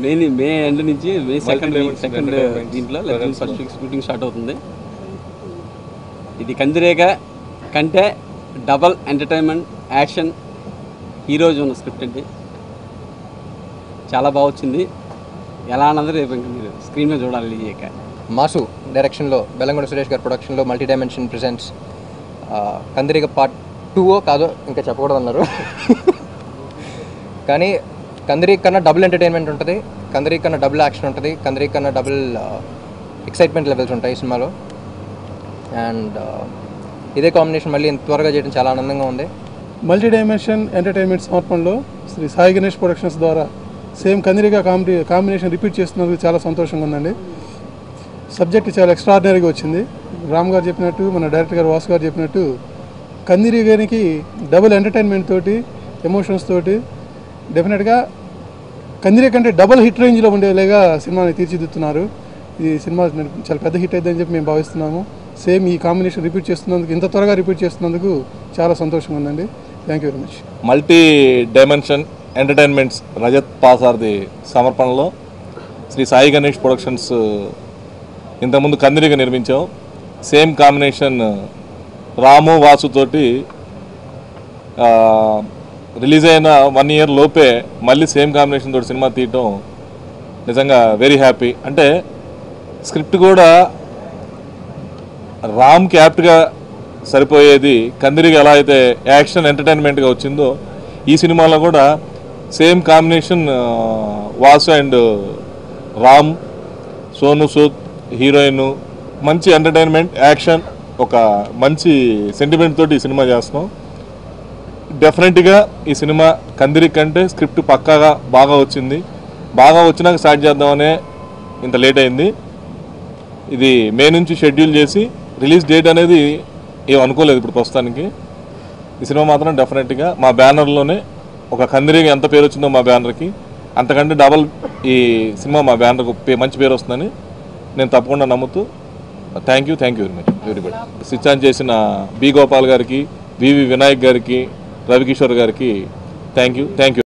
మే May end నుంచి May second dimension second entertainment దీంట్లో presence first week shooting start అవుతుంది ఇది కందిరేగ కంటే డబల్ ఎంటర్టైన్మెంట్ యాక్షన్ హీరోజ్ ఉన్న స్క్రిప్ట్ అండి చాలా బాగా వచ్చింది ఎలా అన్నది రేపు ఇంకా మీరు స్క్రీన్ మీద చూడాలి రిలీజ్ అయ్యాక మాసు డైరెక్షన్లో బెల్లంగొండ సురేష్ గారి ప్రొడక్షన్లో multi dimension presents Kandireega part టూవో కాదో ఇంకా చెప్పకూడదు అన్నారు కానీ కందిరి కన్నా డబుల్ ఎంటర్టైన్మెంట్ ఉంటుంది కందిరి కన్నా డబుల్ యాక్షన్ ఉంటుంది కందిరి కన్నా డబుల్ ఎక్సైట్మెంట్ లెవెల్స్ ఉంటాయి ఈ సినిమాలో అండ్ ఇదే కాంబినేషన్ మళ్ళీ ఇంత త్వరగా చేయడం చాలా ఆనందంగా ఉంది మల్టీ డైమెన్షన్ ఎంటర్టైన్మెంట్ సమర్పణలో శ్రీ సాయి గణేష్ ప్రొడక్షన్స్ ద్వారా సేమ్ కందిరిగా కాంబి కాంబినేషన్ రిపీట్ చేస్తున్నందుకు చాలా సంతోషంగా ఉందండి సబ్జెక్ట్ చాలా ఎక్స్ట్రాడినరీగా వచ్చింది రామ్ గారు చెప్పినట్టు మన డైరెక్టర్ గారు వాసు గారు చెప్పినట్టు కందిరి గారికి డబుల్ ఎంటర్టైన్మెంట్ తోటి ఎమోషన్స్ తోటి డెఫినెట్గా కందిరి కంటే డబుల్ హిట్ రేంజ్లో ఉండేలాగా సినిమాని తీర్చిదిద్దుతున్నారు ఈ సినిమా చాలా పెద్ద హిట్ అయిద్దని చెప్పి మేము భావిస్తున్నాము సేమ్ ఈ కాంబినేషన్ రిపీట్ చేస్తున్నందుకు ఇంత త్వరగా రిపీట్ చేస్తున్నందుకు చాలా సంతోషంగా ఉందండి thank you very much multi dimension entertainments Rajat పాసార్ది సమర్పణలో శ్రీ సాయి గణేష్ ప్రొడక్షన్స్ ఇంతకుముందు కందిరిగా నిర్మించాం సేమ్ కాంబినేషన్ రాము వాసు తోటి ఆ, రిలీజ్ అయిన వన్ ఇయర్ లోపే మళ్ళీ సేమ్ కాంబినేషన్ తోటి సినిమా తీయటం నిజంగా వెరీ హ్యాపీ అంటే స్క్రిప్ట్ కూడా రామ్కి యాప్ట్గా సరిపోయేది కందిరిగా ఎలా అయితే యాక్షన్ ఎంటర్టైన్మెంట్గా వచ్చిందో ఈ సినిమాలో కూడా same combination Vasu and Ram Sonu Sood heroine మంచి ఎంటర్టైన్మెంట్ యాక్షన్ ఒక మంచి సెంటిమెంట్ తోటి ఈ సినిమా చేస్తున్నాం డెఫినెట్గా ఈ సినిమా కందిరి కంటే స్క్రిప్ట్ పక్కాగా బాగా వచ్చింది బాగా వచ్చినాక స్టార్ట్ చేద్దామనే ఇంత లేట్ అయింది ఇది మే నుంచి షెడ్యూల్ చేసి రిలీజ్ డేట్ అనేది ఏం అనుకోలేదు ఇప్పుడు ప్రస్తుతానికి ఈ సినిమా మాత్రం డెఫినెట్గా మా బ్యానర్లోనే ఒక కందిరికి ఎంత పేరు వచ్చిందో మా బ్యానర్కి అంతకంటే డబల్ ఈ సినిమా మా బ్యానర్కు పే- మంచి పేరు వస్తుందని నేను తప్పకుండా నమ్ముతూ thank you thank you very much everybody switch on చేసిన బి గోపాల్ గారికి వివి వినాయక్ గారికి రవికిషోర్ గారికి థ్యాంక్ యూ థ్యాంక్ యూ